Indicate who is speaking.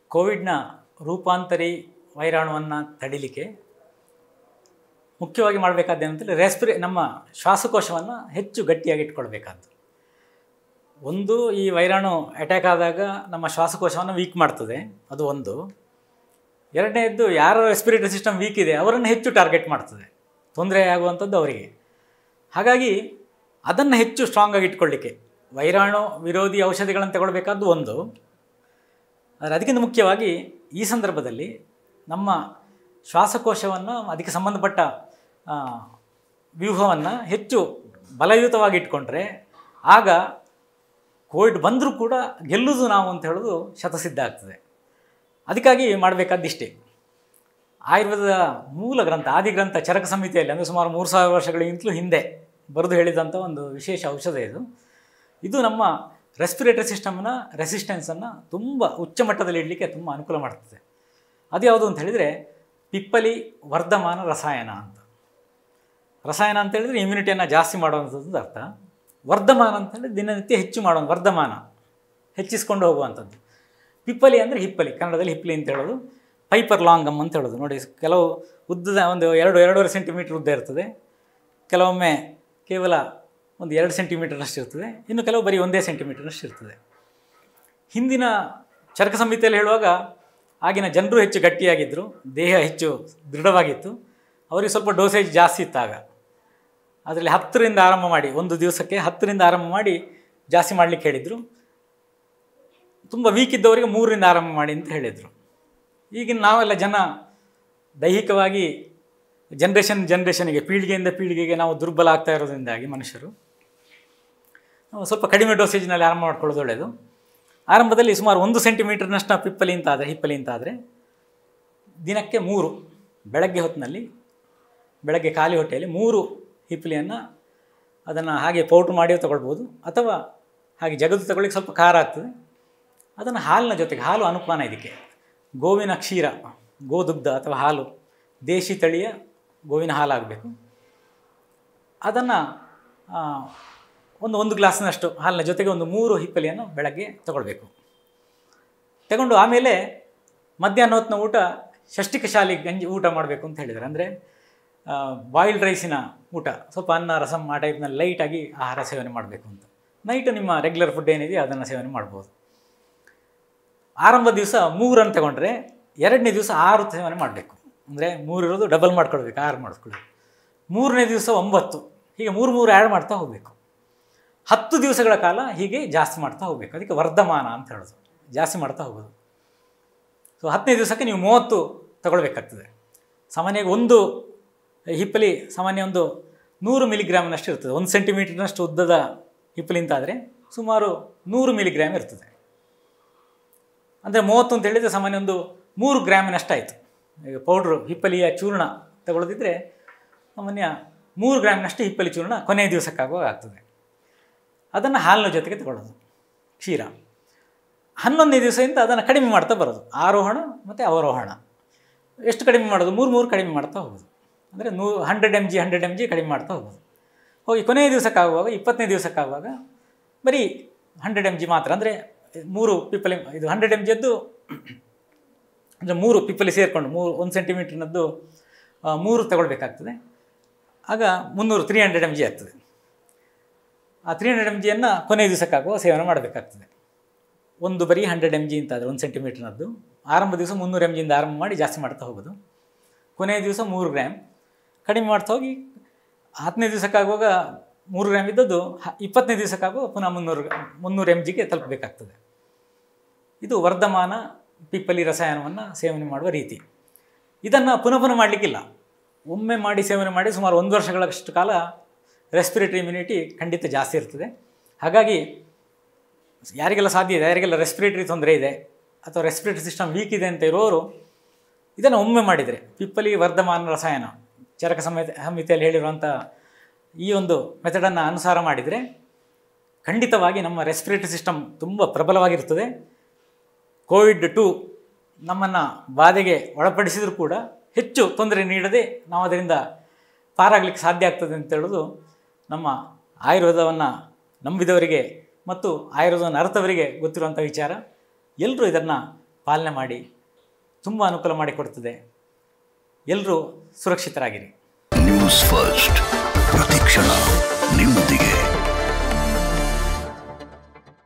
Speaker 1: ಕೋವಿಡ್ನ ರೂಪಾಂತರಿ ವೈರಾಣುವನ್ನು ತಡಿಲಿಕ್ಕೆ ಮುಖ್ಯವಾಗಿ ಮಾಡಬೇಕಾದ್ದು ಏನಂತೇಳಿ ರೆಸ್ಪಿರೇ ನಮ್ಮ ಶ್ವಾಸಕೋಶವನ್ನು ಹೆಚ್ಚು ಗಟ್ಟಿಯಾಗಿ ಇಟ್ಕೊಳ್ಬೇಕಾದ್ದು ಒಂದು ಈ ವೈರಾಣು ಅಟ್ಯಾಕ್ ಆದಾಗ ನಮ್ಮ ಶ್ವಾಸಕೋಶವನ್ನು ವೀಕ್ ಮಾಡ್ತದೆ ಅದು ಒಂದು ಎರಡನೇದ್ದು ಯಾರ ರೆಸ್ಪಿರೇಟರಿ ಸಿಸ್ಟಮ್ ವೀಕ್ ಇದೆ ಅವರನ್ನು ಹೆಚ್ಚು ಟಾರ್ಗೆಟ್ ಮಾಡ್ತದೆ ತೊಂದರೆ ಆಗುವಂಥದ್ದು ಅವರಿಗೆ ಹಾಗಾಗಿ ಅದನ್ನು ಹೆಚ್ಚು ಸ್ಟ್ರಾಂಗ್ ಆಗಿ ಇಟ್ಕೊಳ್ಳಿಕ್ಕೆ ವೈರಾಣು ವಿರೋಧಿ ಔಷಧಿಗಳನ್ನು ತಗೊಳ್ಬೇಕಾದ್ದು ಒಂದು ಆದರೆ ಅದಕ್ಕಿಂತ ಮುಖ್ಯವಾಗಿ ಈ ಸಂದರ್ಭದಲ್ಲಿ ನಮ್ಮ ಶ್ವಾಸಕೋಶವನ್ನು ಅದಕ್ಕೆ ಸಂಬಂಧಪಟ್ಟ ಆ, ವ್ಯೂಹವನ್ನು ಹೆಚ್ಚು ಬಲಯುತವಾಗಿ ಇಟ್ಕೊಂಡ್ರೆ ಆಗ ಕೋವಿಡ್ ಬಂದರೂ ಕೂಡ ಗೆಲ್ಲುವುದು ನಾವು ಅಂತ ಹೇಳೋದು ಶತಸಿದ್ಧ ಆಗ್ತದೆ ಅದಕ್ಕಾಗಿ ಮಾಡಬೇಕಾದಿಷ್ಟೇ ಆಯುರ್ವೇದದ ಮೂಲ ಗ್ರಂಥ ಆದಿಗ್ರಂಥ ಚರಕ ಸಮಿತಿಯಲ್ಲಿ ಅಂದರೆ ಸುಮಾರು ಮೂರು ಸಾವಿರ ವರ್ಷಗಳಿಗಿಂತಲೂ ಹಿಂದೆ ಬರೆದು ಹೇಳಿದಂಥ ಒಂದು ವಿಶೇಷ ಔಷಧ ಇದು ಇದು ನಮ್ಮ ರೆಸ್ಪಿರೇಟರಿ ಸಿಸ್ಟಮ್ನ ರೆಸಿಸ್ಟೆನ್ಸನ್ನು ತುಂಬ ಉಚ್ಚ ಮಟ್ಟದಲ್ಲಿ ಇಡಲಿಕ್ಕೆ ತುಂಬ ಅನುಕೂಲ ಮಾಡ್ತದೆ ಅದು ಯಾವುದು ಅಂತ ಹೇಳಿದರೆ ಪಿಪ್ಪಲಿ ವರ್ಧಮಾನ ರಸಾಯನ ಅಂತ ರಸಾಯನ ಅಂತ ಹೇಳಿದರೆ ಇಮ್ಯುನಿಟಿಯನ್ನು ಜಾಸ್ತಿ ಮಾಡುವಂಥದ್ದು ಅರ್ಥ ವರ್ಧಮಾನ ಅಂತ ಹೇಳಿದ್ರೆ ದಿನನಿತ್ಯ ಹೆಚ್ಚು ಮಾಡೋ ವರ್ಧಮಾನ ಹೆಚ್ಚಿಸ್ಕೊಂಡು ಹೋಗುವಂಥದ್ದು ಪಿಪ್ಪಲಿ ಅಂದರೆ ಹಿಪ್ಪಲಿ ಕನ್ನಡದಲ್ಲಿ ಹಿಪ್ಪಲಿ ಅಂತ ಹೇಳೋದು ಪೈಪರ್ ಲಾಂಗಮ್ ಅಂತ ಹೇಳೋದು ನೋಡಿ ಕೆಲವು ಉದ್ದದ ಒಂದು ಎರಡು ಎರಡೂವರೆ ಸೆಂಟಿಮೀಟ್ರ್ ಉದ್ದ ಇರ್ತದೆ ಕೆಲವೊಮ್ಮೆ ಕೇವಲ ಒಂದು ಎರಡು ಸೆಂಟಿಮೀಟರ್ನಷ್ಟು ಇರ್ತದೆ ಇನ್ನು ಕೆಲವು ಬರೀ ಒಂದೇ ಸೆಂಟಿಮೀಟರ್ನಷ್ಟು ಇರ್ತದೆ ಹಿಂದಿನ ಚರಕ ಸಂಹಿತೆಯಲ್ಲಿ ಹೇಳುವಾಗ ಆಗಿನ ಜನರು ಹೆಚ್ಚು ಗಟ್ಟಿಯಾಗಿದ್ದರು ದೇಹ ಹೆಚ್ಚು ದೃಢವಾಗಿತ್ತು ಅವರಿಗೆ ಸ್ವಲ್ಪ ಡೋಸೇಜ್ ಜಾಸ್ತಿ ಇತ್ತು ಆಗ ಅದರಲ್ಲಿ ಹತ್ತರಿಂದ ಆರಂಭ ಮಾಡಿ ಒಂದು ದಿವಸಕ್ಕೆ ಹತ್ತರಿಂದ ಆರಂಭ ಮಾಡಿ ಜಾಸ್ತಿ ಮಾಡಲಿಕ್ಕೆ ಹೇಳಿದರು ತುಂಬ ವೀಕ್ ಇದ್ದವರಿಗೆ ಮೂರರಿಂದ ಆರಂಭ ಮಾಡಿ ಅಂತ ಹೇಳಿದರು ಈಗಿನ ನಾವೆಲ್ಲ ಜನ ದೈಹಿಕವಾಗಿ ಜನ್ರೇಷನ್ ಜನ್ರೇಷನಿಗೆ ಪೀಳಿಗೆಯಿಂದ ಪೀಳಿಗೆಗೆ ನಾವು ದುರ್ಬಲ ಆಗ್ತಾ ಇರೋದ್ರಿಂದಾಗಿ ಮನುಷ್ಯರು ನಾವು ಸ್ವಲ್ಪ ಕಡಿಮೆ ಡೋಸೇಜ್ನಲ್ಲಿ ಆರಂಭ ಮಾಡ್ಕೊಳ್ಳೋದು ಒಳ್ಳೆಯದು ಆರಂಭದಲ್ಲಿ ಸುಮಾರು ಒಂದು ಸೆಂಟಿಮೀಟರ್ನಷ್ಟು ಪಿಪ್ಪಲಿ ಅಂತ ಆದರೆ ಹಿಪ್ಪಲಿ ಅಂತ ಆದರೆ ದಿನಕ್ಕೆ ಮೂರು ಬೆಳಗ್ಗೆ ಹೊತ್ತಿನಲ್ಲಿ ಬೆಳಗ್ಗೆ ಖಾಲಿ ಹೊಟ್ಟೆಯಲ್ಲಿ ಮೂರು ಹಿಪ್ಪಲಿಯನ್ನು ಅದನ್ನು ಹಾಗೆ ಪೌಡ್ರ್ ಮಾಡಿಯೂ ತಗೊಳ್ಬೋದು ಅಥವಾ ಹಾಗೆ ಜಗದು ತಗೊಳ್ಳಿಕ್ಕೆ ಸ್ವಲ್ಪ ಖಾರ ಆಗ್ತದೆ ಅದನ್ನು ಹಾಲಿನ ಜೊತೆಗೆ ಹಾಲು ಅನುಪಾನ ಇದಕ್ಕೆ ಗೋವಿನ ಕ್ಷೀರ ಗೋದುಗ್ಧ ಅಥವಾ ಹಾಲು ದೇಶಿ ತಳಿಯ ಗೋವಿನ ಹಾಲಾಗಬೇಕು ಅದನ್ನು ಒಂದು ಒಂದು ಗ್ಲಾಸ್ನಷ್ಟು ಹಾಲಿನ ಜೊತೆಗೆ ಒಂದು ಮೂರು ಹಿಪ್ಪಲಿಯನ್ನು ಬೆಳಗ್ಗೆ ತಗೊಳ್ಬೇಕು ತಗೊಂಡು ಆಮೇಲೆ ಮಧ್ಯಾಹ್ನ ಹೊತ್ತಿನ ಊಟ ಷಷ್ಟಿಕ ಶಾಲಿ ಗಂಜಿ ಊಟ ಮಾಡಬೇಕು ಅಂತ ಹೇಳಿದ್ದಾರೆ ಅಂದರೆ ಬಾಯಿಲ್ಡ್ ರೈಸಿನ ಊಟ ಸ್ವಲ್ಪ ಅನ್ನ ರಸಮ್ ಆ ಟೈಪ್ನಲ್ಲಿ ಲೈಟಾಗಿ ಆಹಾರ ಸೇವನೆ ಮಾಡಬೇಕು ಅಂತ ನೈಟು ನಿಮ್ಮ ರೆಗ್ಯುಲರ್ ಫುಡ್ ಏನಿದೆಯೋ ಅದನ್ನು ಸೇವನೆ ಮಾಡ್ಬೋದು ಆರಂಭ ದಿವಸ ಮೂರನ್ನು ತಗೊಂಡ್ರೆ ಎರಡನೇ ದಿವಸ ಆರು ಸೇವನೆ ಮಾಡಬೇಕು ಅಂದರೆ ಮೂರು ಇರೋದು ಡಬಲ್ ಮಾಡ್ಕೊಳ್ಬೇಕು ಆರು ಮಾಡಿಸ್ಕೊಳ್ಳಿ ಮೂರನೇ ದಿವಸ ಒಂಬತ್ತು ಹೀಗೆ ಮೂರು ಮೂರು ಆ್ಯಡ್ ಮಾಡ್ತಾ ಹೋಗಬೇಕು ಹತ್ತು ದಿವಸಗಳ ಕಾಲ ಹೀಗೆ ಜಾಸ್ತಿ ಮಾಡ್ತಾ ಹೋಗಬೇಕು ಅದಕ್ಕೆ ವರ್ಧಮಾನ ಅಂತ ಹೇಳೋದು ಜಾಸ್ತಿ ಮಾಡ್ತಾ ಹೋಗೋದು ಸೊ ಹತ್ತನೇ ದಿವಸಕ್ಕೆ ನೀವು ಮೂವತ್ತು ತಗೊಳ್ಬೇಕಾಗ್ತದೆ ಸಾಮಾನ್ಯವಾಗಿ ಒಂದು ಹಿಪ್ಪಲಿ ಸಾಮಾನ್ಯ ಒಂದು ನೂರು ಮಿಲಿಗ್ರಾಮ್ನಷ್ಟು ಇರ್ತದೆ ಒಂದು ಸೆಂಟಿಮೀಟರ್ನಷ್ಟು ಉದ್ದದ ಹಿಪ್ಪಲಿ ಅಂತಾದರೆ ಸುಮಾರು ನೂರು ಮಿಲಿಗ್ರಾಮ್ ಇರ್ತದೆ ಅಂದರೆ ಮೂವತ್ತು ಅಂತ ಹೇಳಿದರೆ ಸಾಮಾನ್ಯ ಒಂದು ಮೂರು ಗ್ರಾಮಿನಷ್ಟು ಆಯಿತು ಈಗ ಪೌಡ್ರು ಹಿಪ್ಪಲಿಯ ಚೂರ್ಣ ತಗೊಳ್ಳೋದಿದ್ದರೆ ಸಾಮಾನ್ಯ ಮೂರು ಗ್ರಾಮಿನಷ್ಟು ಹಿಪ್ಪಲಿ ಚೂರ್ಣ ಕೊನೆಯ ದಿವಸಕ್ಕಾಗುವಾಗ ಆಗ್ತದೆ ಅದನ್ನು ಹಾಲಿನ ಜೊತೆಗೆ ತಗೊಳ್ಳೋದು ಕ್ಷೀರ ಹನ್ನೊಂದನೇ ದಿವಸದಿಂದ ಅದನ್ನು ಕಡಿಮೆ ಮಾಡ್ತಾ ಬರೋದು ಆರೋಹಣ ಮತ್ತು ಅವರೋಹಣ ಎಷ್ಟು ಕಡಿಮೆ ಮಾಡೋದು ಮೂರು ಮೂರು ಕಡಿಮೆ ಮಾಡ್ತಾ ಹೋಗೋದು ಅಂದರೆ ನೂ hundred M G hundred M G ಕಡಿಮೆ ಮಾಡ್ತಾ ಹೋಗೋದು ಹೋಗಿ ಕೊನೆಯ ದಿವಸಕ್ಕಾಗುವಾಗ ಇಪ್ಪತ್ತನೇ ದಿವಸಕ್ಕಾಗುವಾಗ ಬರೀ ಹಂಡ್ರೆಡ್ ಎಮ್ ಜಿ ಮಾತ್ರ ಅಂದರೆ ಮೂರು ಪಿಪ್ಪಲಿ ಇದು ಹಂಡ್ರೆಡ್ ಎಮ್ ಜಿಯದ್ದು ಅಂದರೆ ಮೂರು ಪಿಪ್ಪಲಿ ಸೇರಿಕೊಂಡು ಮೂರು ಒಂದು ಸೆಂಟಿಮೀಟ್ರ್ನದ್ದು ಆ, ಮೂರು ತಗೊಳ್ಬೇಕಾಗ್ತದೆ ಆಗ ಮುನ್ನೂರು ತ್ರೀ ಹಂಡ್ರೆಡ್ ಎಮ್ ಜಿ ಆಗ್ತದೆ ಆ ತ್ರೀ ಹಂಡ್ರೆಡ್ ಎಮ್ ಜಿಯನ್ನು ಕೊನೆಯ ದಿವಸಕ್ಕಾಗುವ ಸೇವನೆ ಮಾಡಬೇಕಾಗ್ತದೆ ಒಂದು ಬರೀ ಹಂಡ್ರೆಡ್ ಎಮ್ ಜಿ ಅಂತಾದರೆ ಒಂದು ಸೆಂಟಿಮೀಟ್ರ್ನದ್ದು ಆರಂಭ ದಿವಸ ಮುನ್ನೂರು ಎಮ್ ಜಿಯಿಂದ ಆರಂಭ ಮಾಡಿ ಜಾಸ್ತಿ ಮಾಡ್ತಾ ಹೋಗೋದು ಕೊನೆಯ ದಿವಸ ಮೂರು ಗ್ರಾಮ್ ಕಡಿಮೆ ಮಾಡ್ತಾ ಹೋಗಿ ಹತ್ತನೇ ದಿವಸಕ್ಕಾಗುವಾಗ ಮೂರು ಗ್ರಾಮ್ ಇದ್ದದ್ದು ಹ- ಇಪ್ಪತ್ತನೇ ದಿವಸಕ್ಕಾಗುವ ಪುನಃ ಮುನ್ನೂರು ಮುನ್ನೂರು ಎಮ್ ಜಿಗೆ ತಲುಪಬೇಕಾಗ್ತದೆ ಇದು ವರ್ಧಮಾನ ಪಿಪ್ಪಲಿ ರಸಾಯನವನ್ನು ಸೇವನೆ ಮಾಡುವ ರೀತಿ ಇದನ್ನು ಪುನಃ ಪುನಃ ಮಾಡಲಿಕ್ಕಿಲ್ಲ ಒಮ್ಮೆ ಮಾಡಿ ಸೇವನೆ ಮಾಡಿ ಸುಮಾರು ಒಂದು ವರ್ಷಗಳಷ್ಟು ಕಾಲ ರೆಸ್ಪಿರೇಟರಿ ಇಮ್ಯುನಿಟಿ ಖಂಡಿತ ಜಾಸ್ತಿ ಇರ್ತದೆ ಹಾಗಾಗಿ ಯಾರಿಗೆಲ್ಲ ಸಾಧ್ಯ ಇದೆ ಯಾರಿಗೆಲ್ಲ ರೆಸ್ಪಿರೇಟರಿ ತೊಂದರೆ ಇದೆ ಅಥವಾ ರೆಸ್ಪಿರೇಟರಿ ಸಿಸ್ಟಮ್ ವೀಕ್ ಇದೆ ಅಂತ ಇರೋರು ಇದನ್ನು ಒಮ್ಮೆ ಮಾಡಿದರೆ ಪಿಪ್ಪಲಿ ವರ್ಧಮಾನ ರಸಾಯನ ಚರಕ ಸಂಹಿತೆ ಸಂಹಿತೆಯಲ್ಲಿ ಹೇಳಿರುವಂಥ ಈ ಒಂದು ಮೆಥಡನ್ನು ಅನುಸಾರ ಮಾಡಿದರೆ ಖಂಡಿತವಾಗಿ ನಮ್ಮ ರೆಸ್ಪಿರೇಟರಿ ಸಿಸ್ಟಮ್ ತುಂಬ ಪ್ರಬಲವಾಗಿರ್ತದೆ ಕೋವಿಡ್ ಟು ನಮ್ಮನ್ನು ಬಾಧೆಗೆ ಒಳಪಡಿಸಿದರೂ ಕೂಡ ಹೆಚ್ಚು ತೊಂದರೆ ನೀಡದೆ ನಾವು ಅದರಿಂದ ಪಾರಾಗಲಿಕ್ಕೆ ಸಾಧ್ಯ ಆಗ್ತದೆ ಅಂತ ಹೇಳೋದು ನಮ್ಮ ಆಯುರ್ವೇದವನ್ನು ನಂಬಿದವರಿಗೆ ಮತ್ತು ಆಯುರ್ವೇದವನ್ನು ಅರ್ಥವರಿಗೆ ಗೊತ್ತಿರುವಂಥ ವಿಚಾರ ಎಲ್ಲರೂ ಇದನ್ನು ಪಾಲನೆ ಮಾಡಿ ತುಂಬ ಅನುಕೂಲ ಮಾಡಿಕೊಡ್ತದೆ ಎಲ್ಲರೂ ಸುರಕ್ಷಿತರಾಗಿರಿ
Speaker 2: ನ್ಯೂಸ್ ಫಸ್ಟ್ ಪ್ರತಿಕ್ಷಣ ನಿಮ್ಮೊಂದಿಗೆ